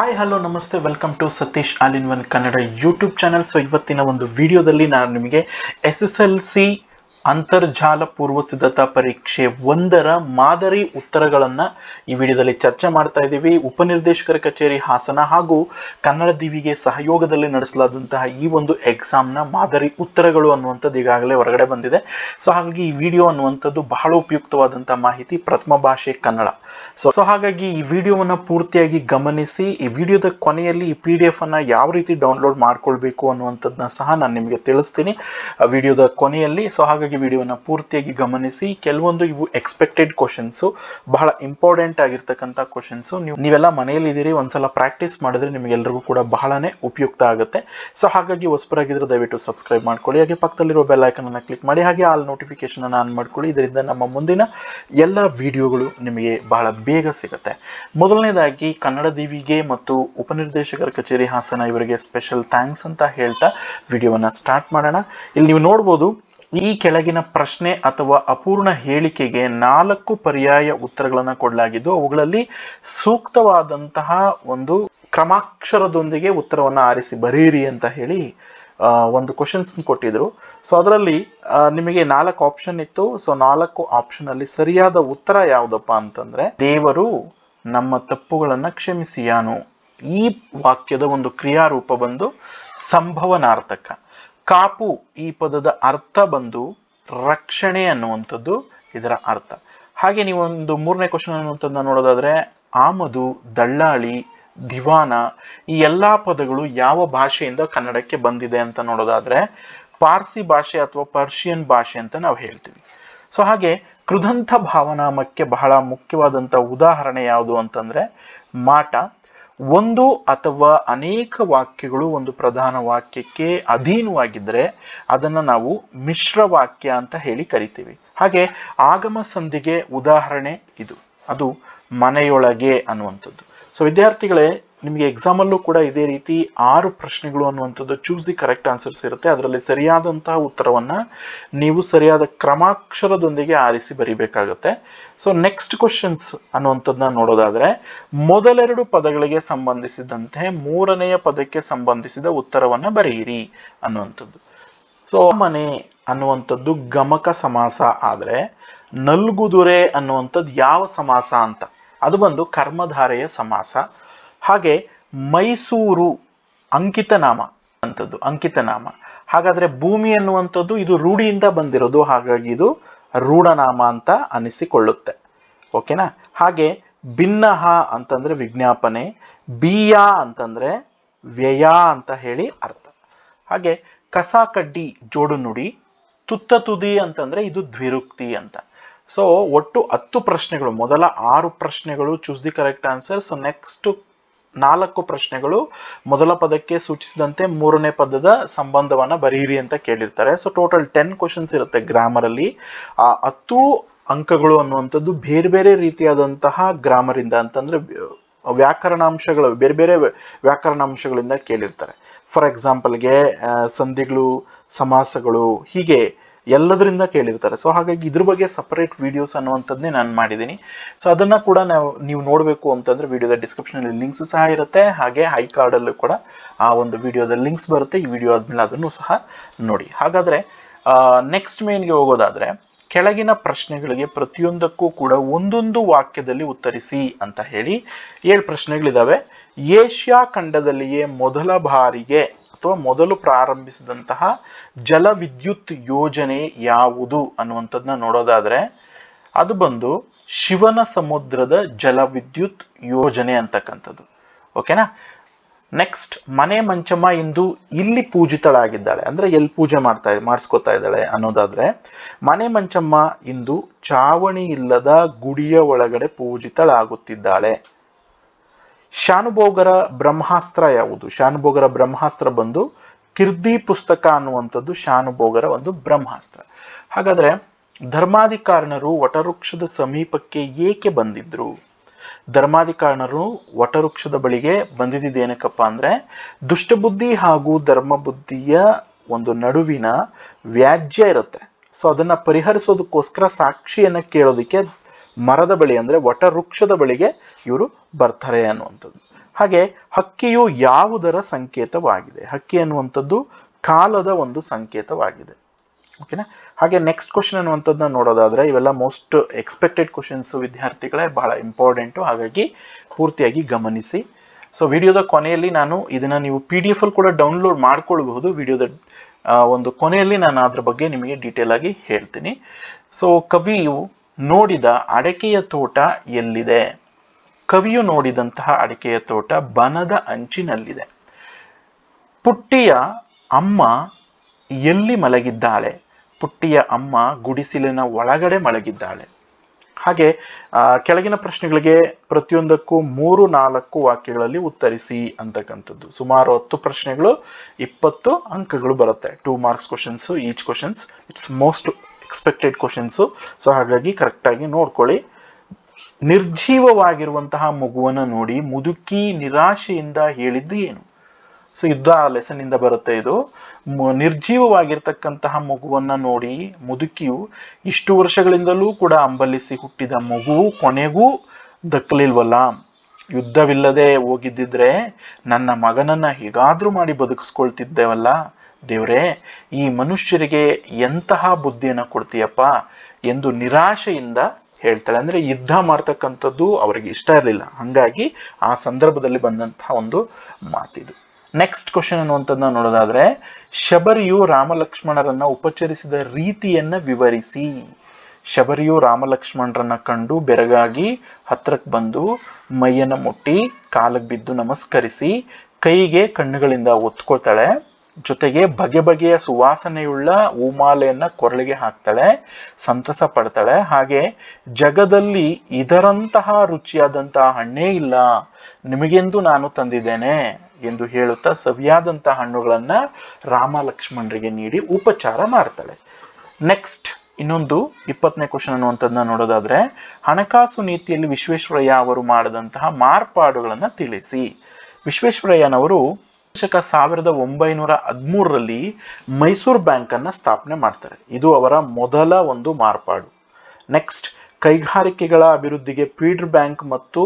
hi hello ನಮಸ್ತೆ welcome to Satish all in one Kannada YouTube channel so ಇವತ್ತಿನ ಒಂದು ವಿಡಿಯೋದಲ್ಲಿ ನಾನು ನಿಮಗೆ ಎಸ್ ಎಸ್ ಎಲ್ ಸಿ ಅಂತರ್ಜಾಲ ಪೂರ್ವ ಸಿದ್ಧತಾ ಪರೀಕ್ಷೆ ಒಂದರ ಮಾದರಿ ಉತ್ತರಗಳನ್ನು ಈ ವಿಡಿಯೋದಲ್ಲಿ ಚರ್ಚೆ ಮಾಡ್ತಾ ಇದ್ದೀವಿ ಉಪನಿರ್ದೇಶಕರ ಕಚೇರಿ ಹಾಸನ ಹಾಗೂ ಕನ್ನಡ ದಿವಿಗೆ ಸಹಯೋಗದಲ್ಲಿ ನಡೆಸಲಾದಂತಹ ಈ ಒಂದು ಎಕ್ಸಾಮ್ನ ಮಾದರಿ ಉತ್ತರಗಳು ಅನ್ನುವಂಥದ್ದು ಈಗಾಗಲೇ ಹೊರಗಡೆ ಬಂದಿದೆ ಸೊ ಹಾಗಾಗಿ ಈ ವಿಡಿಯೋ ಅನ್ನುವಂಥದ್ದು ಬಹಳ ಉಪಯುಕ್ತವಾದಂಥ ಮಾಹಿತಿ ಪ್ರಥಮ ಭಾಷೆ ಕನ್ನಡ ಸೊ ಸೊ ಹಾಗಾಗಿ ಈ ವಿಡಿಯೋವನ್ನು ಪೂರ್ತಿಯಾಗಿ ಗಮನಿಸಿ ಈ ವಿಡಿಯೋದ ಕೊನೆಯಲ್ಲಿ ಈ ಪಿ ಡಿ ಎಫ್ ಅನ್ನ ಯಾವ ರೀತಿ ಡೌನ್ಲೋಡ್ ಮಾಡ್ಕೊಳ್ಬೇಕು ಅನ್ನುವಂಥದ್ದನ್ನ ಸಹ ನಾನು ನಿಮಗೆ ತಿಳಿಸ್ತೀನಿ ಆ ವಿಡಿಯೋದ ಕೊನೆಯಲ್ಲಿ ಸೊ ಹಾಗಾಗಿ ವಿಡಿಯೋನ ಪೂರ್ತಿಯಾಗಿ ಗಮನಿಸಿ ಕೆಲವೊಂದು ಇವು ಎಕ್ಸ್ಪೆಕ್ಟೆಡ್ ಕ್ವಶನ್ಸು ಬಹಳ ಇಂಪಾರ್ಟೆಂಟ್ ಆಗಿರ್ತಕ್ಕಂಥ ಕ್ವಶನ್ಸು ನೀವು ನೀವೆಲ್ಲ ಮನೆಯಲ್ಲಿ ಇದ್ದೀರಿ ಒಂದ್ಸಲ ಪ್ರಾಕ್ಟೀಸ್ ಮಾಡಿದ್ರೆ ನಿಮಗೆಲ್ಲರಿಗೂ ಕೂಡ ಬಹಳನೇ ಉಪಯುಕ್ತ ಆಗುತ್ತೆ ಸೊ ಹಾಗಾಗಿ ಹೊಸಬರಾಗಿದ್ರೆ ದಯವಿಟ್ಟು ಸಬ್ಸ್ಕ್ರೈಬ್ ಮಾಡ್ಕೊಳ್ಳಿ ಹಾಗೆ ಪಕ್ಕದಲ್ಲಿರೋ ಬೆಲ್ ಐಕನ್ ಅನ್ನ ಕ್ಲಿಕ್ ಮಾಡಿ ಹಾಗೆ ಆಲ್ ನೋಟಿಫಿಕೇಶನ್ ಅನ್ನು ಆನ್ ಮಾಡ್ಕೊಳ್ಳಿ ಇದರಿಂದ ನಮ್ಮ ಮುಂದಿನ ಎಲ್ಲ ವಿಡಿಯೋಗಳು ನಿಮಗೆ ಬಹಳ ಬೇಗ ಸಿಗುತ್ತೆ ಮೊದಲನೇದಾಗಿ ಕನ್ನಡ ದಿವಿಗೆ ಮತ್ತು ಉಪನಿರ್ದೇಶಕರ ಕಚೇರಿ ಹಾಸನ ಇವರಿಗೆ ಸ್ಪೆಷಲ್ ಥ್ಯಾಂಕ್ಸ್ ಅಂತ ಹೇಳ್ತಾ ವಿಡಿಯೋವನ್ನ ಸ್ಟಾರ್ಟ್ ಮಾಡೋಣ ಇಲ್ಲಿ ನೀವು ನೋಡ್ಬೋದು ಈ ಕೆಳಗಿನ ಪ್ರಶ್ನೆ ಅಥವಾ ಅಪೂರ್ಣ ಹೇಳಿಕೆಗೆ ನಾಲ್ಕು ಪರ್ಯಾಯ ಉತ್ತರಗಳನ್ನು ಕೊಡಲಾಗಿದ್ದು ಅವುಗಳಲ್ಲಿ ಸೂಕ್ತವಾದಂತಹ ಒಂದು ಕ್ರಮಾಕ್ಷರದೊಂದಿಗೆ ಉತ್ತರವನ್ನು ಆರಿಸಿ ಬರೀರಿ ಅಂತ ಹೇಳಿ ಆ, ಒಂದು ಕ್ವಶನ್ಸ್ ಕೊಟ್ಟಿದ್ರು ಸೊ ಅದರಲ್ಲಿ ಆ, ನಿಮಗೆ ನಾಲ್ಕು ಆಪ್ಷನ್ ಇತ್ತು ಸೊ ನಾಲ್ಕು ಆಪ್ಷನ್ ಅಲ್ಲಿ ಸರಿಯಾದ ಉತ್ತರ ಯಾವುದಪ್ಪ ಅಂತಂದ್ರೆ ದೇವರು ನಮ್ಮ ತಪ್ಪುಗಳನ್ನ ಕ್ಷಮಿಸಿಯಾನು ಈ ವಾಕ್ಯದ ಒಂದು ಕ್ರಿಯಾರೂಪ ಬಂದು ಸಂಭವನಾರ್ಥಕ ಕಾಪು ಈ ಪದದ ಅರ್ಥ ಬಂದು ರಕ್ಷಣೆ ಅನ್ನುವಂಥದ್ದು ಇದರ ಅರ್ಥ ಹಾಗೆ ನೀವು ಒಂದು ಮೂರನೇ ಕ್ವಶನ್ ಅನ್ನುವಂಥದ್ದನ್ನ ನೋಡೋದಾದ್ರೆ ಆಮದು ದಳ್ಳಾಳಿ ದಿವಾನ ಈ ಎಲ್ಲ ಪದಗಳು ಯಾವ ಭಾಷೆಯಿಂದ ಕನ್ನಡಕ್ಕೆ ಬಂದಿದೆ ಅಂತ ನೋಡೋದಾದ್ರೆ ಪಾರ್ಸಿ ಭಾಷೆ ಅಥವಾ ಪರ್ಷಿಯನ್ ಭಾಷೆ ಅಂತ ನಾವು ಹೇಳ್ತೀವಿ ಸೊ ಹಾಗೆ ಕೃದಂಥ ಭಾವನಾಮಕ್ಕೆ ಬಹಳ ಮುಖ್ಯವಾದಂಥ ಉದಾಹರಣೆ ಯಾವುದು ಅಂತಂದ್ರೆ ಮಾಟ ಒಂದು ಅಥವಾ ಅನೇಕ ವಾಕ್ಯಗಳು ಒಂದು ಪ್ರಧಾನ ವಾಕ್ಯಕ್ಕೆ ಅಧೀನವಾಗಿದ್ದರೆ ಅದನ್ನು ನಾವು ಮಿಶ್ರ ವಾಕ್ಯ ಅಂತ ಹೇಳಿ ಕರಿತೀವಿ ಹಾಗೆ ಆಗಮ ಸಂಧಿಗೆ ಉದಾಹರಣೆ ಇದು ಅದು ಮನೆಯೊಳಗೆ ಅನ್ನುವಂಥದ್ದು ಸೊ ವಿದ್ಯಾರ್ಥಿಗಳೇ ನಿಮಗೆ ಎಕ್ಸಾಮಲ್ಲೂ ಕೂಡ ಇದೇ ರೀತಿ ಆರು ಪ್ರಶ್ನೆಗಳು ಅನ್ನುವಂಥದ್ದು ಚೂಸ್ ದಿ ಕರೆಕ್ಟ್ ಆನ್ಸರ್ಸ್ ಇರುತ್ತೆ ಅದರಲ್ಲಿ ಸರಿಯಾದಂತಹ ಉತ್ತರವನ್ನ ನೀವು ಸರಿಯಾದ ಕ್ರಮಾಕ್ಷರದೊಂದಿಗೆ ಆರಿಸಿ ಬರಿಬೇಕಾಗುತ್ತೆ ಸೊ ನೆಕ್ಸ್ಟ್ ಕ್ವಶನ್ಸ್ ಅನ್ನುವಂಥದ್ದನ್ನ ನೋಡೋದಾದ್ರೆ ಮೊದಲೆರಡು ಪದಗಳಿಗೆ ಸಂಬಂಧಿಸಿದಂತೆ ಮೂರನೆಯ ಪದಕ್ಕೆ ಸಂಬಂಧಿಸಿದ ಉತ್ತರವನ್ನ ಬರೆಯಿರಿ ಅನ್ನುವಂಥದ್ದು ಸೊ ಮನೆ ಅನ್ನುವಂಥದ್ದು ಗಮಕ ಸಮಾಸ ಆದರೆ ನಲ್ಗುದುರೆ ಅನ್ನುವಂಥದ್ದು ಯಾವ ಸಮಾಸ ಅಂತ ಅದು ಬಂದು ಕರ್ಮಧಾರೆಯ ಸಮಾಸ ಹಾಗೆ ಮೈಸೂರು ಅಂಕಿತ ನಾಮ ಅಂತದ್ದು ಅಂಕಿತ ನಾಮ ಹಾಗಾದ್ರೆ ಭೂಮಿ ಅನ್ನುವಂಥದ್ದು ಇದು ರೂಢಿಯಿಂದ ಬಂದಿರೋದು ಹಾಗಾಗಿ ಇದು ರೂಢನಾಮ ಅಂತ ಅನಿಸಿಕೊಳ್ಳುತ್ತೆ ಓಕೆನಾ ಹಾಗೆ ಭಿನ್ನಹ ಅಂತಂದ್ರೆ ವಿಜ್ಞಾಪನೆ ಬಿಯ ಅಂತಂದ್ರೆ ವ್ಯಯ ಅಂತ ಹೇಳಿ ಅರ್ಥ ಹಾಗೆ ಕಸ ಕಡ್ಡಿ ಜೋಡು ನುಡಿ ತುತ್ತ ತುದಿ ಅಂತಂದ್ರೆ ಇದು ದ್ವಿರುಕ್ತಿ ಅಂತ ಸೊ ಒಟ್ಟು ಹತ್ತು ಪ್ರಶ್ನೆಗಳು ಮೊದಲ ಆರು ಪ್ರಶ್ನೆಗಳು choose the correct answer so next ನಾಲ್ಕು ಪ್ರಶ್ನೆಗಳು ಮೊದಲ ಪದಕ್ಕೆ ಸೂಚಿಸಿದಂತೆ ಮೂರನೇ ಪದದ ಸಂಬಂಧವನ್ನ ಬರೀರಿ ಅಂತ ಕೇಳಿರ್ತಾರೆ ಸೊ ಟೋಟಲ್ ಟೆನ್ ಕ್ವಶನ್ಸ್ ಇರುತ್ತೆ ಗ್ರಾಮರ್ ಅಲ್ಲಿ ಆ ಹತ್ತು ಅಂಕಗಳು ಅನ್ನುವಂಥದ್ದು ಬೇರೆ ಬೇರೆ ರೀತಿಯಾದಂತಹ ಗ್ರಾಮರ್ ಇಂದ ಅಂತಂದ್ರೆ ವ್ಯಾಕರಣಾಂಶಗಳು ಬೇರೆ ಬೇರೆ ವ್ಯಾಕರಣಾಂಶಗಳಿಂದ ಕೇಳಿರ್ತಾರೆ ಫಾರ್ ಎಕ್ಸಾಂಪಲ್ಗೆ ಸಂಧಿಗಳು ಸಮಾಸಗಳು ಹೀಗೆ ಎಲ್ಲದರಿಂದ ಕೇಳಿರ್ತಾರೆ ಸೊ ಹಾಗಾಗಿ ಇದ್ರ ಬಗ್ಗೆ ಸಪರೇಟ್ ವಿಡಿಯೋಸ್ ಅನ್ನುವಂಥದ್ದೇ ನಾನು ಮಾಡಿದ್ದೀನಿ ಸೊ ಅದನ್ನ ಕೂಡ ನಾವು ನೀವು ನೋಡಬೇಕು ಅಂತಂದ್ರೆ ವಿಡಿಯೋದ ಡಿಸ್ಕ್ರಿಪ್ಷನಲ್ಲಿ ಲಿಂಕ್ಸ್ ಸಹ ಇರುತ್ತೆ ಹಾಗೆ ಹೈ ಕಾರ್ಡಲ್ಲೂ ಕೂಡ ಆ ಒಂದು ವಿಡಿಯೋದ ಲಿಂಕ್ಸ್ ಬರುತ್ತೆ ಈ ವಿಡಿಯೋ ಆದ್ಮೇಲೆ ಅದನ್ನು ಸಹ ನೋಡಿ ಹಾಗಾದ್ರೆ ನೆಕ್ಸ್ಟ್ ಮೇನ್ಗೆ ಹೋಗೋದಾದ್ರೆ ಕೆಳಗಿನ ಪ್ರಶ್ನೆಗಳಿಗೆ ಪ್ರತಿಯೊಂದಕ್ಕೂ ಕೂಡ ಒಂದೊಂದು ವಾಕ್ಯದಲ್ಲಿ ಉತ್ತರಿಸಿ ಅಂತ ಹೇಳಿ ಏಳು ಪ್ರಶ್ನೆಗಳಿದಾವೆ ಏಷ್ಯಾ ಖಂಡದಲ್ಲಿಯೇ ಮೊದಲ ಬಾರಿಗೆ ಅಥವಾ ಮೊದಲು ಪ್ರಾರಂಭಿಸಿದಂತಹ ಜಲವಿದ್ಯುತ್ ಯೋಜನೆ ಯಾವುದು ಅನ್ನುವಂಥದ್ದನ್ನ ನೋಡೋದಾದ್ರೆ ಅದು ಬಂದು ಶಿವನ ಸಮುದ್ರದ ಜಲವಿದ್ಯುತ್ ಯೋಜನೆ ಅಂತಕ್ಕಂಥದ್ದು ಓಕೆನಾ ನೆಕ್ಸ್ಟ್ ಮನೆ ಮಂಚಮ್ಮ ಇಂದು ಇಲ್ಲಿ ಪೂಜಿತಳಾಗಿದ್ದಾಳೆ ಅಂದ್ರೆ ಎಲ್ಲಿ ಪೂಜೆ ಮಾಡ್ತಾ ಮಾಡಿಸ್ಕೊತಾ ಇದ್ದಾಳೆ ಅನ್ನೋದಾದ್ರೆ ಮನೆ ಮಂಚಮ್ಮ ಇಂದು ಚಾವಣಿ ಇಲ್ಲದ ಗುಡಿಯ ಒಳಗಡೆ ಪೂಜಿತಳಾಗುತ್ತಿದ್ದಾಳೆ ಶಾನುಭೋಗರ ಬ್ರಹ್ಮಾಸ್ತ್ರ ಯಾವುದು ಶಾನುಭೋಗರ ಬ್ರಹ್ಮಾಸ್ತ್ರ ಬಂದು ಕಿರ್ದಿ ಪುಸ್ತಕ ಅನ್ನುವಂಥದ್ದು ಶಾನುಭೋಗರ ಒಂದು ಬ್ರಹ್ಮಾಸ್ತ್ರ ಹಾಗಾದ್ರೆ ಧರ್ಮಾಧಿಕಾರಣರು ವಟವೃಕ್ಷದ ಸಮೀಪಕ್ಕೆ ಏಕೆ ಬಂದಿದ್ರು ಧರ್ಮಾಧಿಕಾರಣರು ವಟವೃಕ್ಷದ ಬಳಿಗೆ ಬಂದಿದ್ದೇನಕ್ಕಪ್ಪ ಅಂದ್ರೆ ದುಷ್ಟಬುದ್ಧಿ ಹಾಗೂ ಧರ್ಮಬುದ್ಧಿಯ ಒಂದು ನಡುವಿನ ವ್ಯಾಜ್ಯ ಇರುತ್ತೆ ಸೊ ಅದನ್ನ ಪರಿಹರಿಸೋದಕ್ಕೋಸ್ಕರ ಸಾಕ್ಷಿಯನ್ನ ಕೇಳೋದಕ್ಕೆ ಮರದ ಬಳಿ ಅಂದ್ರೆ ವಟವೃಕ್ಷದ ಬಳಿಗೆ ಇವರು ಬರ್ತಾರೆ ಅನ್ನುವಂಥದ್ದು ಹಾಗೆ ಹಕ್ಕಿಯು ಯಾವುದರ ಸಂಕೇತವಾಗಿದೆ ಹಕ್ಕಿ ಅನ್ನುವಂಥದ್ದು ಕಾಲದ ಒಂದು ಸಂಕೇತವಾಗಿದೆ ಓಕೆನಾ ಹಾಗೆ ನೆಕ್ಸ್ಟ್ ಕ್ವಶನ್ ಅನ್ನುವಂಥದ್ದನ್ನ ನೋಡೋದಾದ್ರೆ ಇವೆಲ್ಲ ಮೋಸ್ಟ್ ಎಕ್ಸ್ಪೆಕ್ಟೆಡ್ ಕ್ವಶನ್ಸ್ ವಿದ್ಯಾರ್ಥಿಗಳೇ ಬಹಳ ಇಂಪಾರ್ಟೆಂಟು ಹಾಗಾಗಿ ಪೂರ್ತಿಯಾಗಿ ಗಮನಿಸಿ ಸೊ ವಿಡಿಯೋದ ಕೊನೆಯಲ್ಲಿ ನಾನು ಇದನ್ನ ನೀವು ಪಿ ಡಿ ಎಫ್ ಅಲ್ಲಿ ಕೂಡ ಡೌನ್ಲೋಡ್ ಮಾಡ್ಕೊಳ್ಬಹುದು ವಿಡಿಯೋದ ಆ, ಒಂದು ಕೊನೆಯಲ್ಲಿ ನಾನು ಅದ್ರ ಬಗ್ಗೆ ನಿಮಗೆ ಡೀಟೇಲ್ ಆಗಿ ಹೇಳ್ತೀನಿ ಸೊ ಕವಿಯು ನೋಡಿದ ಅಡಕೆಯ ತೋಟ ಎಲ್ಲಿದೆ ಕವಿಯು ನೋಡಿದಂತಹ ಅಡಿಕೆಯ ತೋಟ ಬನದ ಅಂಚಿನಲ್ಲಿದೆ ಪುಟ್ಟಿಯ ಅಮ್ಮ ಎಲ್ಲಿ ಮಲಗಿದ್ದಾಳೆ ಪುಟ್ಟಿಯ ಅಮ್ಮ ಗುಡಿಸಿಲಿನ ಒಳಗಡೆ ಮಲಗಿದ್ದಾಳೆ ಹಾಗೆ ಆ, ಕೆಳಗಿನ ಪ್ರಶ್ನೆಗಳಿಗೆ ಪ್ರತಿಯೊಂದಕ್ಕೂ ಮೂರು ನಾಲ್ಕು ವಾಕ್ಯಗಳಲ್ಲಿ ಉತ್ತರಿಸಿ ಅಂತಕ್ಕಂಥದ್ದು ಸುಮಾರು ಹತ್ತು ಪ್ರಶ್ನೆಗಳು ಇಪ್ಪತ್ತು ಅಂಕಗಳು ಬರುತ್ತೆ two marks questions each questions it's most expected questions so ಹಾಗಾಗಿ ಕರೆಕ್ಟಾಗಿ ನೋಡ್ಕೊಳ್ಳಿ ನಿರ್ಜೀವವಾಗಿರುವಂತಹ ಮಗುವನ್ನು ನೋಡಿ ಮುದುಕಿ ನಿರಾಶೆಯಿಂದ ಹೇಳಿದ್ದು ಏನು ಸೊ ಯುದ್ಧ ಲೆಸನ್ ಇಂದ ಬರುತ್ತೆ ಇದು ಮ- ನಿರ್ಜೀವವಾಗಿರ್ತಕ್ಕಂತಹ ಮಗುವನ್ನ ನೋಡಿ ಮುದುಕಿಯು ಇಷ್ಟು ವರ್ಷಗಳಿಂದಲೂ ಕೂಡ ಅಂಬಲಿಸಿ ಹುಟ್ಟಿದ ಮಗು ಕೊನೆಗೂ ದಕ್ಕಲಿಲ್ವಲ್ಲ ಯುದ್ಧವಿಲ್ಲದೆ ಹೋಗಿದ್ದಿದ್ರೆ ನನ್ನ ಮಗನನ್ನ ಹೇಗಾದ್ರೂ ಮಾಡಿ ಬದುಕಿಸ್ಕೊಳ್ತಿದ್ದೇವಲ್ಲ ದೇವ್ರೇ ಈ ಮನುಷ್ಯರಿಗೆ ಎಂತಹ ಬುದ್ಧಿಯನ್ನ ಕೊಡ್ತೀಯಪ್ಪ ಎಂದು ನಿರಾಶೆಯಿಂದ ಹೇಳ್ತಾಳೆ ಅಂದ್ರೆ ಯುದ್ಧ ಮಾಡ್ತಕ್ಕಂಥದ್ದು ಅವರಿಗೆ ಇಷ್ಟ ಇರಲಿಲ್ಲ ಹಂಗಾಗಿ ಆ ಸಂದರ್ಭದಲ್ಲಿ ಬಂದಂತಹ ಒಂದು ಮಾತಿದು ನೆಕ್ಸ್ಟ್ ಕ್ವಶನ್ ಅನ್ನುವಂಥದ್ದನ್ನ ನೋಡೋದಾದ್ರೆ ಶಬರಿಯು ರಾಮಲಕ್ಷ್ಮಣರನ್ನ ಉಪಚರಿಸಿದ ರೀತಿಯನ್ನ ವಿವರಿಸಿ ಶಬರಿಯು ರಾಮಲಕ್ಷ್ಮಣರನ್ನ ಕಂಡು ಬೆರಗಾಗಿ ಹತ್ರಕ್ಕೆ ಬಂದು ಮೈಯನ್ನ ಮುಟ್ಟಿ ಕಾಲಿಗೆ ಬಿದ್ದು ನಮಸ್ಕರಿಸಿ ಕೈಗೆ ಕಣ್ಣುಗಳಿಂದ ಒತ್ಕೊಳ್ತಾಳೆ ಜೊತೆಗೆ ಬಗೆ ಬಗೆಯ ಸುವಾಸನೆಯುಳ್ಳ ಹೂಮಾಲೆಯನ್ನ ಕೊರಳಿಗೆ ಹಾಕ್ತಾಳೆ ಸಂತಸ ಪಡ್ತಾಳೆ ಹಾಗೆ ಜಗದಲ್ಲಿ ಇದರಂತಹ ರುಚಿಯಾದಂತಹ ಹಣ್ಣೇ ಇಲ್ಲ ನಿಮಗೆಂದು ನಾನು ತಂದಿದ್ದೇನೆ ಎಂದು ಹೇಳುತ್ತಾ ಸವಿಯಾದಂತಹ ಹಣ್ಣುಗಳನ್ನ ರಾಮ ಲಕ್ಷ್ಮಣರಿಗೆ ನೀಡಿ ಉಪಚಾರ ಮಾಡ್ತಾಳೆ ನೆಕ್ಸ್ಟ್ ಇನ್ನೊಂದು ಇಪ್ಪತ್ತನೇ ಕ್ವಶನ್ ಅನ್ನುವಂಥದ್ದನ್ನ ನೋಡೋದಾದ್ರೆ ಹಣಕಾಸು ನೀತಿಯಲ್ಲಿ ವಿಶ್ವೇಶ್ವರಯ್ಯ ಅವರು ಮಾಡಿದಂತಹ ಮಾರ್ಪಾಡುಗಳನ್ನ ತಿಳಿಸಿ ವಿಶ್ವೇಶ್ವರಯ್ಯನವರು ಶಕ ಸಾವಿರದ ಒಂಬೈನೂರ ಹದಿಮೂರರಲ್ಲಿ ಮೈಸೂರು ಬ್ಯಾಂಕ್ ಅನ್ನ ಸ್ಥಾಪನೆ ಮಾಡ್ತಾರೆ ಇದು ಅವರ ಮೊದಲ ಒಂದು ಮಾರ್ಪಾಡು ನೆಕ್ಸ್ಟ್ ಕೈಗಾರಿಕೆಗಳ ಅಭಿವೃದ್ಧಿಗೆ ಫೀಡರ್ ಬ್ಯಾಂಕ್ ಮತ್ತು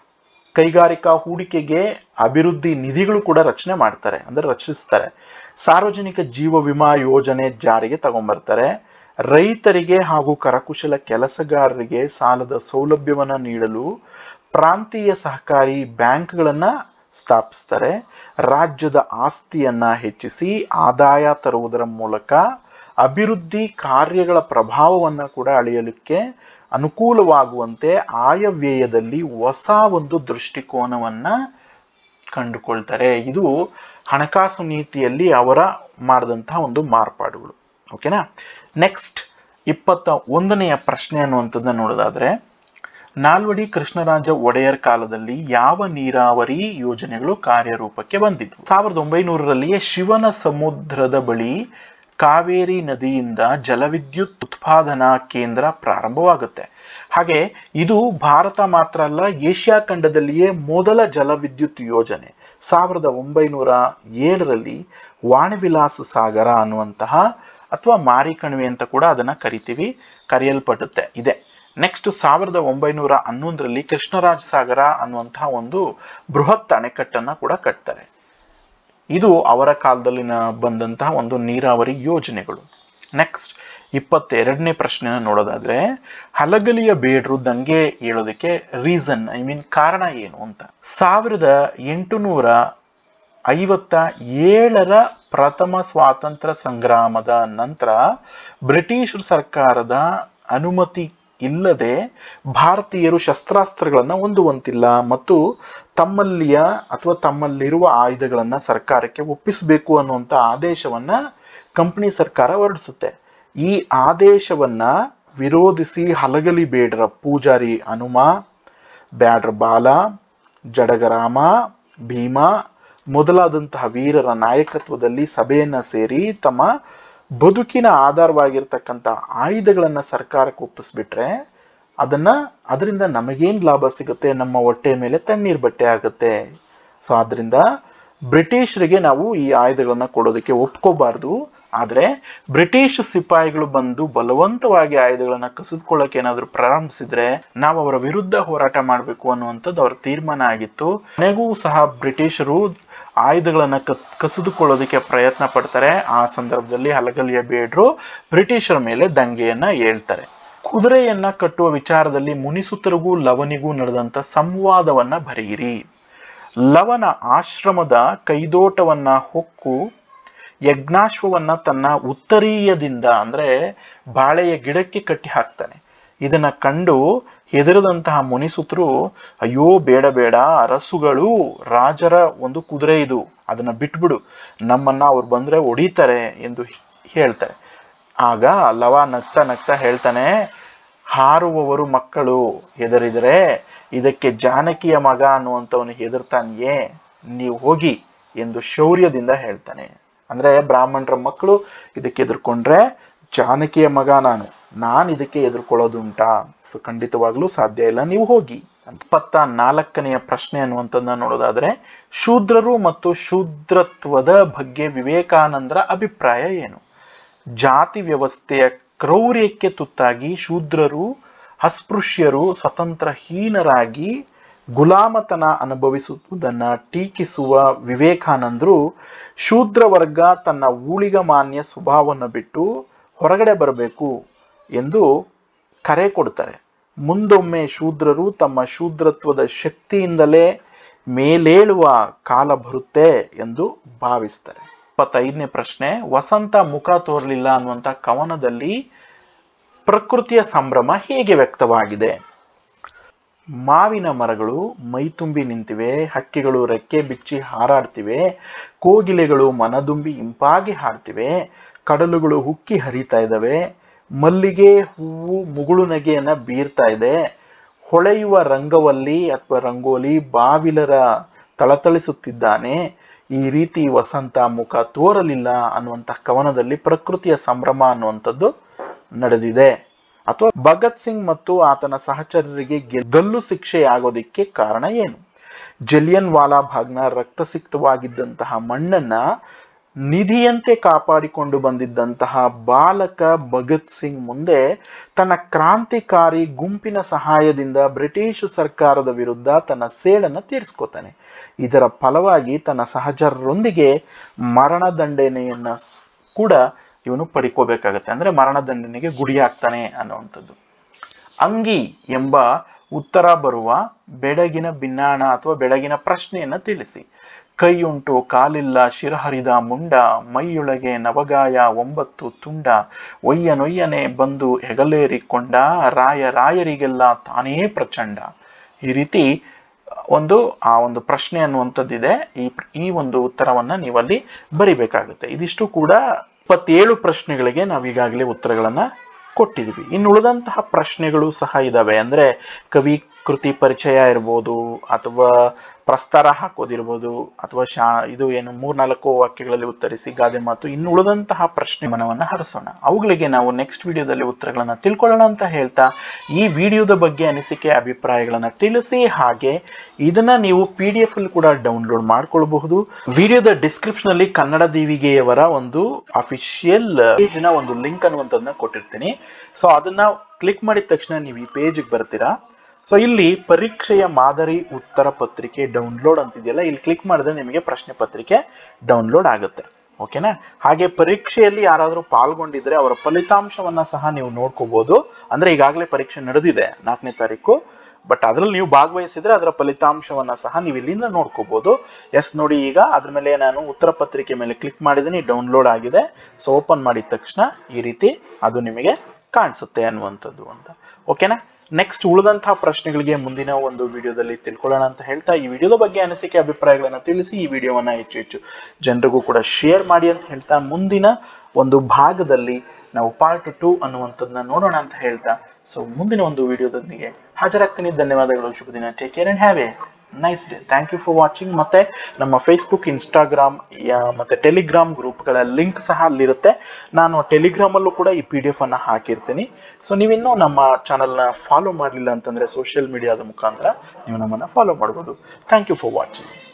ಕೈಗಾರಿಕಾ ಹೂಡಿಕೆಗೆ ಅಭಿವೃದ್ಧಿ ನಿಧಿಗಳು ಕೂಡ ರಚನೆ ಮಾಡ್ತಾರೆ ಅಂದ್ರೆ ರಚಿಸ್ತಾರೆ ಸಾರ್ವಜನಿಕ ಜೀವ ವಿಮಾ ಯೋಜನೆ ಜಾರಿಗೆ ತಗೊಂಡ್ಬರ್ತಾರೆ ರೈತರಿಗೆ ಹಾಗೂ ಕರಕುಶಲ ಕೆಲಸಗಾರರಿಗೆ ಸಾಲದ ಸೌಲಭ್ಯವನ್ನ ನೀಡಲು ಪ್ರಾಂತೀಯ ಸಹಕಾರಿ ಬ್ಯಾಂಕ್ಗಳನ್ನ ಸ್ಥಾಪಿಸ್ತಾರೆ ರಾಜ್ಯದ ಆಸ್ತಿಯನ್ನ ಹೆಚ್ಚಿಸಿ ಆದಾಯ ತರುವುದರ ಮೂಲಕ ಅಭಿವೃದ್ಧಿ ಕಾರ್ಯಗಳ ಪ್ರಭಾವವನ್ನ ಕೂಡ ಅಳೆಯಲಿಕ್ಕೆ ಅನುಕೂಲವಾಗುವಂತೆ ಆಯವ್ಯಯದಲ್ಲಿ ಹೊಸ ಒಂದು ದೃಷ್ಟಿಕೋನವನ್ನ ಕಂಡುಕೊಳ್ತಾರೆ ಇದು ಹಣಕಾಸು ನೀತಿಯಲ್ಲಿ ಅವರ ಮಾಡಿದಂತಹ ಒಂದು ಮಾರ್ಪಾಡುಗಳು ಓಕೆನಾ ನೆಕ್ಸ್ಟ್ ಇಪ್ಪತ್ತ ಒಂದನೆಯ ಪ್ರಶ್ನೆ ಅನ್ನುವಂಥದ್ದನ್ನ ನೋಡೋದಾದ್ರೆ ನಾಲ್ವಡಿ ಕೃಷ್ಣರಾಜ ಒಡೆಯರ್ ಕಾಲದಲ್ಲಿ ಯಾವ ನೀರಾವರಿ ಯೋಜನೆಗಳು ಕಾರ್ಯರೂಪಕ್ಕೆ ಬಂದಿದ್ವು ಸಾವಿರದ ಒಂಬೈನೂರರಲ್ಲಿಯೇ ಶಿವನ ಸಮುದ್ರದ ಬಳಿ ಕಾವೇರಿ ನದಿಯಿಂದ ಜಲವಿದ್ಯುತ್ ಉತ್ಪಾದನಾ ಕೇಂದ್ರ ಪ್ರಾರಂಭವಾಗುತ್ತೆ ಹಾಗೆ ಇದು ಭಾರತ ಮಾತ್ರ ಅಲ್ಲ ಏಷ್ಯಾ ಖಂಡದಲ್ಲಿಯೇ ಮೊದಲ ಜಲವಿದ್ಯುತ್ ಯೋಜನೆ ಸಾವಿರದ ಒಂಬೈನೂರ ಏಳರಲ್ಲಿ ವಾಣಿವಿಲಾಸ ಸಾಗರ ಅನ್ನುವಂತಹ ಅಥವಾ ಮಾರಿಕಣಿವೆ ಅಂತ ಕೂಡ ಅದನ್ನ ಕರಿತೀವಿ ಕರೆಯಲ್ಪಡುತ್ತೆ ಇದೆ ನೆಕ್ಸ್ಟ್ ಸಾವಿರದ ಒಂಬೈನೂರ ಹನ್ನೊಂದರಲ್ಲಿ ಕೃಷ್ಣರಾಜ ಸಾಗರ ಅನ್ನುವಂತಹ ಒಂದು ಬೃಹತ್ ಅಣೆಕಟ್ಟನ್ನ ಕೂಡ ಕಟ್ತಾರೆ ಇದು ಅವರ ಕಾಲದಲ್ಲಿ ನ- ಬಂದಂತಹ ಒಂದು ನೀರಾವರಿ ಯೋಜನೆಗಳು ನೆಕ್ಸ್ಟ್ ಇಪ್ಪತ್ತೆರಡನೇ ಪ್ರಶ್ನೆ ನೋಡೋದಾದ್ರೆ ಹಲಗಲಿಯ ಬೇಡ್ರು ದಂಗೆ ಹೇಳೋದಕ್ಕೆ ರೀಸನ್ ಐ ಮೀನ್ ಕಾರಣ ಏನು ಅಂತ ಸಾವಿರದ ಎಂಟುನೂರ ಐವತ್ತ ಏಳರ ಪ್ರಥಮ ಸ್ವಾತಂತ್ರ್ಯ ಸಂಗ್ರಾಮದ ನಂತರ ಬ್ರಿಟಿಷ್ ಸರ್ಕಾರದ ಅನುಮತಿ ಇಲ್ಲದೆ ಭಾರತೀಯರು ಶಸ್ತ್ರಾಸ್ತ್ರಗಳನ್ನು ಹೊಂದುವಂತಿಲ್ಲ ಮತ್ತು ತಮ್ಮಲ್ಲಿಯ ಅಥವಾ ತಮ್ಮಲ್ಲಿರುವ ಆಯುಧಗಳನ್ನು ಸರ್ಕಾರಕ್ಕೆ ಒಪ್ಪಿಸಬೇಕು ಅನ್ನುವಂಥ ಆದೇಶವನ್ನ ಕಂಪನಿ ಸರ್ಕಾರ ಹೊರಡಿಸುತ್ತೆ ಈ ಆದೇಶವನ್ನ ವಿರೋಧಿಸಿ ಹಲಗಲಿ ಬೇಡರ ಪೂಜಾರಿ ಹನುಮ ಬ್ಯಾಡ್ರ ಬಾಲ ಜಡಗರಾಮ ಭೀಮ ಮೊದಲಾದಂತಹ ವೀರರ ನಾಯಕತ್ವದಲ್ಲಿ ಸಭೆಯನ್ನ ಸೇರಿ ತಮ್ಮ ಬದುಕಿನ ಆಧಾರವಾಗಿರ್ತಕ್ಕಂಥ ಆಯುಧಗಳನ್ನ ಸರ್ಕಾರಕ್ಕೆ ಒಪ್ಪಿಸ್ಬಿಟ್ರೆ ಅದನ್ನ ಅದರಿಂದ ನಮಗೇನ್ ಲಾಭ ಸಿಗುತ್ತೆ ನಮ್ಮ ಹೊಟ್ಟೆ ಮೇಲೆ ತಣ್ಣೀರ್ ಬಟ್ಟೆ ಆಗುತ್ತೆ ಸೊ ಆದ್ರಿಂದ ಬ್ರಿಟಿಷರಿಗೆ ನಾವು ಈ ಆಯುಧಗಳನ್ನ ಕೊಡೋದಕ್ಕೆ ಒಪ್ಕೋಬಾರ್ದು ಆದರೆ ಬ್ರಿಟಿಷ್ ಸಿಪಾಯಿಗಳು ಬಂದು ಬಲವಂತವಾಗಿ ಆಯುಧಗಳನ್ನ ಕಸಿದುಕೊಳ್ಳಕ್ಕೆ ಏನಾದರೂ ಪ್ರಾರಂಭಿಸಿದ್ರೆ ನಾವು ಅವರ ವಿರುದ್ಧ ಹೋರಾಟ ಮಾಡಬೇಕು ಅನ್ನುವಂಥದ್ದು ಅವರ ತೀರ್ಮಾನ ಆಗಿತ್ತು ಕೊನೆಗೂ ಸಹ ಬ್ರಿಟಿಷರು ಆಯುಧಗಳನ್ನ ಕ ಕಸಿದುಕೊಳ್ಳೋದಕ್ಕೆ ಪ್ರಯತ್ನ ಪಡ್ತಾರೆ ಆ ಸಂದರ್ಭದಲ್ಲಿ ಹಲಗಲಿಯ ಬೇಡ್ರು ಬ್ರಿಟಿಷರ ಮೇಲೆ ದಂಗೆಯನ್ನ ಹೇಳ್ತಾರೆ ಕುದುರೆಯನ್ನ ಕಟ್ಟುವ ವಿಚಾರದಲ್ಲಿ ಮುನಿಸುತ್ತರಿಗೂ ಲವನಿಗೂ ನಡೆದಂತ ಸಂವಾದವನ್ನ ಬರೆಯಿರಿ ಲವನ ಆಶ್ರಮದ ಕೈದೋಟವನ್ನ ಹೊಕ್ಕು ಯಜ್ಞಾಶ್ವವನ್ನ ತನ್ನ ಉತ್ತರೀಯದಿಂದ ಅಂದ್ರೆ ಬಾಳೆಯ ಗಿಡಕ್ಕೆ ಕಟ್ಟಿ ಹಾಕ್ತಾನೆ ಇದನ್ನ ಕಂಡು ಹೆದರದಂತಹ ಮುನಿಸುತರು ಅಯ್ಯೋ ಬೇಡ ಬೇಡ ಅರಸುಗಳು ರಾಜರ ಒಂದು ಕುದುರೆ ಇದು ಅದನ್ನ ಬಿಟ್ಬಿಡು ನಮ್ಮನ್ನ ಅವ್ರು ಬಂದ್ರೆ ಹೊಡಿತಾರೆ ಎಂದು ಹೇಳ್ತಾರೆ ಆಗ ಲವ ನಗ್ತಾ ನಗ್ತಾ ಹೇಳ್ತಾನೆ ಹಾರುವವರು ಮಕ್ಕಳು ಹೆದರಿದರೆ ಇದಕ್ಕೆ ಜಾನಕಿಯ ಮಗ ಅನ್ನುವಂಥವನು ಹೆದರ್ತಾನೆಯೇ ನೀವು ಹೋಗಿ ಎಂದು ಶೌರ್ಯದಿಂದ ಹೇಳ್ತಾನೆ ಅಂದ್ರೆ ಬ್ರಾಹ್ಮಣರ ಮಕ್ಕಳು ಇದಕ್ಕೆ ಎದುರ್ಕೊಂಡ್ರೆ ಜಾನಕಿಯ ಮಗ ನಾನು ನಾನು ಇದಕ್ಕೆ ಎದುರ್ಕೊಳ್ಳೋದುಂಟಾ ಸೊ ಖಂಡಿತವಾಗ್ಲೂ ಸಾಧ್ಯ ಇಲ್ಲ ನೀವು ಹೋಗಿ ಇಪ್ಪತ್ತ ನಾಲ್ಕನೆಯ ಪ್ರಶ್ನೆ ಅನ್ನುವಂಥದ್ದನ್ನ ನೋಡೋದಾದ್ರೆ ಶೂದ್ರರು ಮತ್ತು ಶೂದ್ರತ್ವದ ಬಗ್ಗೆ ವಿವೇಕಾನಂದರ ಅಭಿಪ್ರಾಯ ಏನು ಜಾತಿ ವ್ಯವಸ್ಥೆಯ ಕ್ರೌರ್ಯಕ್ಕೆ ತುತ್ತಾಗಿ ಶೂದ್ರರು ಅಸ್ಪೃಶ್ಯರು ಸ್ವತಂತ್ರಹೀನರಾಗಿ ಗುಲಾಮತನ ಅನುಭವಿಸುವುದನ್ನ ಟೀಕಿಸುವ ವಿವೇಕಾನಂದರು ಶೂದ್ರ ವರ್ಗ ತನ್ನ ಊಳಿಗ ಮಾನ್ಯ ಸ್ವಭಾವವನ್ನು ಬಿಟ್ಟು ಹೊರಗಡೆ ಬರಬೇಕು ಎಂದು ಕರೆ ಕೊಡ್ತಾರೆ ಮುಂದೊಮ್ಮೆ ಶೂದ್ರರು ತಮ್ಮ ಶೂದ್ರತ್ವದ ಶಕ್ತಿಯಿಂದಲೇ ಮೇಲೇಳುವ ಕಾಲ ಬರುತ್ತೆ ಎಂದು ಭಾವಿಸ್ತಾರೆ ಇಪ್ಪತ್ತೈದನೇ ಪ್ರಶ್ನೆ ವಸಂತ ಮುಖ ತೋರಲಿಲ್ಲ ಅನ್ನುವಂಥ ಕವನದಲ್ಲಿ ಪ್ರಕೃತಿಯ ಸಂಭ್ರಮ ಹೇಗೆ ವ್ಯಕ್ತವಾಗಿದೆ ಮಾವಿನ ಮರಗಳು ಮೈತುಂಬಿ ನಿಂತಿವೆ ಹಕ್ಕಿಗಳು ರೆಕ್ಕೆ ಬಿಚ್ಚಿ ಹಾರಾಡ್ತಿವೆ ಕೋಗಿಲೆಗಳು ಮನದುಂಬಿ ಇಂಪಾಗಿ ಹಾಡ್ತಿವೆ ಕಡಲುಗಳು ಹುಕ್ಕಿ ಹರಿತಾ ಇದ್ದಾವೆ ಮಲ್ಲಿಗೆ ಹೂವು ಮುಗುಳು ನಗೆಯನ್ನ ಬೀರ್ತಾ ಇದೆ ಹೊಳೆಯುವ ರಂಗವಲ್ಲಿ ಅಥವಾ ರಂಗೋಲಿ ಬಾವಿಲರ ತಳತಳಿಸುತ್ತಿದ್ದಾನೆ ಈ ರೀತಿ ವಸಂತ ಮುಖ ತೋರಲಿಲ್ಲ ಅನ್ನುವಂಥ ಕವನದಲ್ಲಿ ಪ್ರಕೃತಿಯ ಸಂಭ್ರಮ ಅನ್ನುವಂಥದ್ದು ನಡೆದಿದೆ ಅಥವಾ ಭಗತ್ ಸಿಂಗ್ ಮತ್ತು ಆತನ ಸಹಚರರಿಗೆ ಗಲ್ಲು ಶಿಕ್ಷೆಯಾಗೋದಿಕ್ಕೆ ಕಾರಣ ಏನು ಜಲಿಯನ್ ವಾಲಾ ಬಾಗ್ನ ರಕ್ತಸಿಕ್ತವಾಗಿದ್ದಂತಹ ಮಣ್ಣನ್ನ ನಿಧಿಯಂತೆ ಕಾಪಾಡಿಕೊಂಡು ಬಂದಿದ್ದಂತಹ ಬಾಲಕ ಭಗತ್ ಸಿಂಗ್ ಮುಂದೆ ತನ್ನ ಕ್ರಾಂತಿಕಾರಿ ಗುಂಪಿನ ಸಹಾಯದಿಂದ ಬ್ರಿಟಿಷ್ ಸರ್ಕಾರದ ವಿರುದ್ಧ ತನ್ನ ಸೇಡನ್ನು ತೀರಿಸ್ಕೋತಾನೆ ಇದರ ಫಲವಾಗಿ ತನ್ನ ಸಹಚರರೊಂದಿಗೆ ಮರಣದಂಡನೆಯನ್ನ ಕೂಡ ಇವನು ಪಡ್ಕೋಬೇಕಾಗತ್ತೆ ಅಂದ್ರೆ ಮರಣದಂಡನೆಗೆ ಗುಡಿಯಾಗ್ತಾನೆ ಅನ್ನುವಂಥದ್ದು ಅಂಗಿ ಎಂಬ ಉತ್ತರ ಬರುವ ಬೆಡಗಿನ ಭಿನ್ನಾಣ ಅಥವಾ ಬೆಳಗಿನ ಪ್ರಶ್ನೆಯನ್ನ ತಿಳಿಸಿ ಕೈಯುಂಟು ಕಾಲಿಲ್ಲ ಶಿರಹರಿದ ಮುಂಡ ಮೈಯೊಳಗೆ ನವಗಾಯ ಒಂಬತ್ತು ತುಂಡ ಒಯ್ಯ ನೊಯ್ಯನೆ ಬಂದು ಹೆಗಲೇರಿಕೊಂಡ ರಾಯ ರಾಯರಿಗೆಲ್ಲ ತಾನೇ ಪ್ರಚಂಡ ಈ ರೀತಿ ಒಂದು ಆ ಒಂದು ಪ್ರಶ್ನೆ ಅನ್ನುವಂಥದ್ದಿದೆ ಈ ಈ ಒಂದು ಉತ್ತರವನ್ನ ನೀವಲ್ಲಿ ಬರಿಬೇಕಾಗುತ್ತೆ ಇದಿಷ್ಟು ಕೂಡ ಇಪ್ಪತ್ತೇಳು ಪ್ರಶ್ನೆಗಳಿಗೆ ನಾವು ಈಗಾಗಲೇ ಉತ್ತರಗಳನ್ನ ಕೊಟ್ಟಿದ್ವಿ ಇನ್ನು ಉಳಿದಂತಹ ಪ್ರಶ್ನೆಗಳು ಸಹ ಇದಾವೆ ಅಂದ್ರೆ ಕವಿ ಕೃತಿ ಪರಿಚಯ ಇರ್ಬೋದು ಅಥವಾ ಪ್ರಸ್ತಾರ ಹಾಕೋದಿರ್ಬೋದು ಅಥವಾ ಶಾ ಇದು ಏನು ಮೂರ್ನಾಲ್ಕು ವಾಕ್ಯಗಳಲ್ಲಿ ಉತ್ತರಿಸಿ ಗಾದೆ ಮಾತು ಇನ್ನು ಉಳಿದಂತಹ ಪ್ರಶ್ನೆ ಮನವನ್ನ ಹರಿಸೋಣ ಅವುಗಳಿಗೆ ನಾವು ನೆಕ್ಸ್ಟ್ ವಿಡಿಯೋದಲ್ಲಿ ಉತ್ತರಗಳನ್ನ ತಿಳ್ಕೊಳ್ಳೋಣ ಅಂತ ಹೇಳ್ತಾ ಈ ವಿಡಿಯೋದ ಬಗ್ಗೆ ಅನಿಸಿಕೆ ಅಭಿಪ್ರಾಯಗಳನ್ನ ತಿಳಿಸಿ ಹಾಗೆ ಇದನ್ನ ನೀವು ಪಿ ಡಿ ಎಫ್ ಅಲ್ಲಿ ಕೂಡ ಡೌನ್ಲೋಡ್ ಮಾಡ್ಕೊಳ್ಬಹುದು ವಿಡಿಯೋದ ಡಿಸ್ಕ್ರಿಪ್ಷನ್ ಅಲ್ಲಿ ಕನ್ನಡ ದೀವಿಗೆಯವರ ಒಂದು ಅಫಿಷಿಯಲ್ ಪೇಜ್ನ ಒಂದು ಲಿಂಕ್ ಅನ್ನುವಂಥದ್ದನ್ನ ಕೊಟ್ಟಿರ್ತೀನಿ ಸೊ ಅದನ್ನ ಕ್ಲಿಕ್ ಮಾಡಿದ ತಕ್ಷಣ ನೀವು ಈ ಪೇಜ್ಗೆ ಬರ್ತೀರಾ ಸೊ ಇಲ್ಲಿ ಪರೀಕ್ಷೆಯ ಮಾದರಿ ಉತ್ತರ ಪತ್ರಿಕೆ ಡೌನ್ಲೋಡ್ ಅಂತಿದೆಯಲ್ಲ ಇಲ್ಲಿ ಕ್ಲಿಕ್ ಮಾಡಿದ್ರೆ ನಿಮಗೆ ಪ್ರಶ್ನೆ ಪತ್ರಿಕೆ ಡೌನ್ಲೋಡ್ ಆಗುತ್ತೆ ಓಕೆನಾ ಹಾಗೆ ಪರೀಕ್ಷೆಯಲ್ಲಿ ಯಾರಾದರೂ ಪಾಲ್ಗೊಂಡಿದ್ರೆ ಅವರ ಫಲಿತಾಂಶವನ್ನ ಸಹ ನೀವು ನೋಡ್ಕೋಬಹುದು ಅಂದ್ರೆ ಈಗಾಗಲೇ ಪರೀಕ್ಷೆ ನಡೆದಿದೆ ನಾಲ್ಕನೇ ತಾರೀಕು ಬಟ್ ಅದರಲ್ಲಿ ನೀವು ಭಾಗವಹಿಸಿದ್ರೆ ಅದರ ಫಲಿತಾಂಶವನ್ನ ಸಹ ನೀವು ಇಲ್ಲಿಂದ ನೋಡ್ಕೋಬಹುದು ಎಸ್ ನೋಡಿ ಈಗ ಅದ್ರ ಮೇಲೆ ನಾನು ಉತ್ತರ ಪತ್ರಿಕೆ ಮೇಲೆ ಕ್ಲಿಕ್ ಮಾಡಿದ್ದೀನಿ ಡೌನ್ಲೋಡ್ ಆಗಿದೆ ಸೊ ಓಪನ್ ಮಾಡಿದ ತಕ್ಷಣ ಈ ರೀತಿ ಅದು ನಿಮಗೆ ಕಾಣಿಸುತ್ತೆ ಅನ್ನುವಂಥದ್ದು ಅಂತ ಓಕೆನಾ ನೆಕ್ಸ್ಟ್ ಉಳಿದಂತಹ ಪ್ರಶ್ನೆಗಳಿಗೆ ಮುಂದಿನ ಒಂದು ವಿಡಿಯೋದಲ್ಲಿ ತಿಳ್ಕೊಳ್ಳೋಣ ಅಂತ ಹೇಳ್ತಾ ಈ ವಿಡಿಯೋದ ಬಗ್ಗೆ ಅನಿಸಿಕೆ ಅಭಿಪ್ರಾಯಗಳನ್ನ ತಿಳಿಸಿ ಈ ವಿಡಿಯೋವನ್ನ ಹೆಚ್ಚು ಹೆಚ್ಚು ಜನರಿಗೂ ಕೂಡ ಶೇರ್ ಮಾಡಿ ಅಂತ ಹೇಳ್ತಾ ಮುಂದಿನ ಒಂದು ಭಾಗದಲ್ಲಿ ನಾವು ಪಾರ್ಟ್ ಟು ಅನ್ನುವಂಥದ್ದನ್ನ ನೋಡೋಣ ಅಂತ ಹೇಳ್ತಾ ಸೊ ಮುಂದಿನ ಒಂದು ವಿಡಿಯೋದೊಂದಿಗೆ ಹಾಜರಾಗ್ತೀನಿ ಧನ್ಯವಾದಗಳು ಶುಭ ದಿನ take care and have a nice day thank you for watching ಮತ್ತೆ ನಮ್ಮ ಫೇಸ್ಬುಕ್ ಇನ್ಸ್ಟಾಗ್ರಾಮ್ ಮತ್ತೆ ಟೆಲಿಗ್ರಾಮ್ ಗ್ರೂಪ್ಗಳ ಲಿಂಕ್ ಸಹ ಅಲ್ಲಿರುತ್ತೆ ನಾನು ಟೆಲಿಗ್ರಾಮಲ್ಲೂ ಕೂಡ ಈ ಪಿ ಡಿ ಎಫ್ ಅನ್ನ ಹಾಕಿರ್ತೀನಿ ಸೊ ನೀವಿನ್ನೂ ನಮ್ಮ ಚಾನಲ್ನ ಫಾಲೋ ಮಾಡಲಿಲ್ಲ ಅಂತಂದ್ರೆ ಸೋಷಿಯಲ್ ಮೀಡಿಯಾದ ಮುಖಾಂತರ ನೀವು ನಮ್ಮನ್ನು ಫಾಲೋ ಮಾಡ್ಬೋದು ಥ್ಯಾಂಕ್ ಯು ಫಾರ್ ವಾಚಿಂಗ್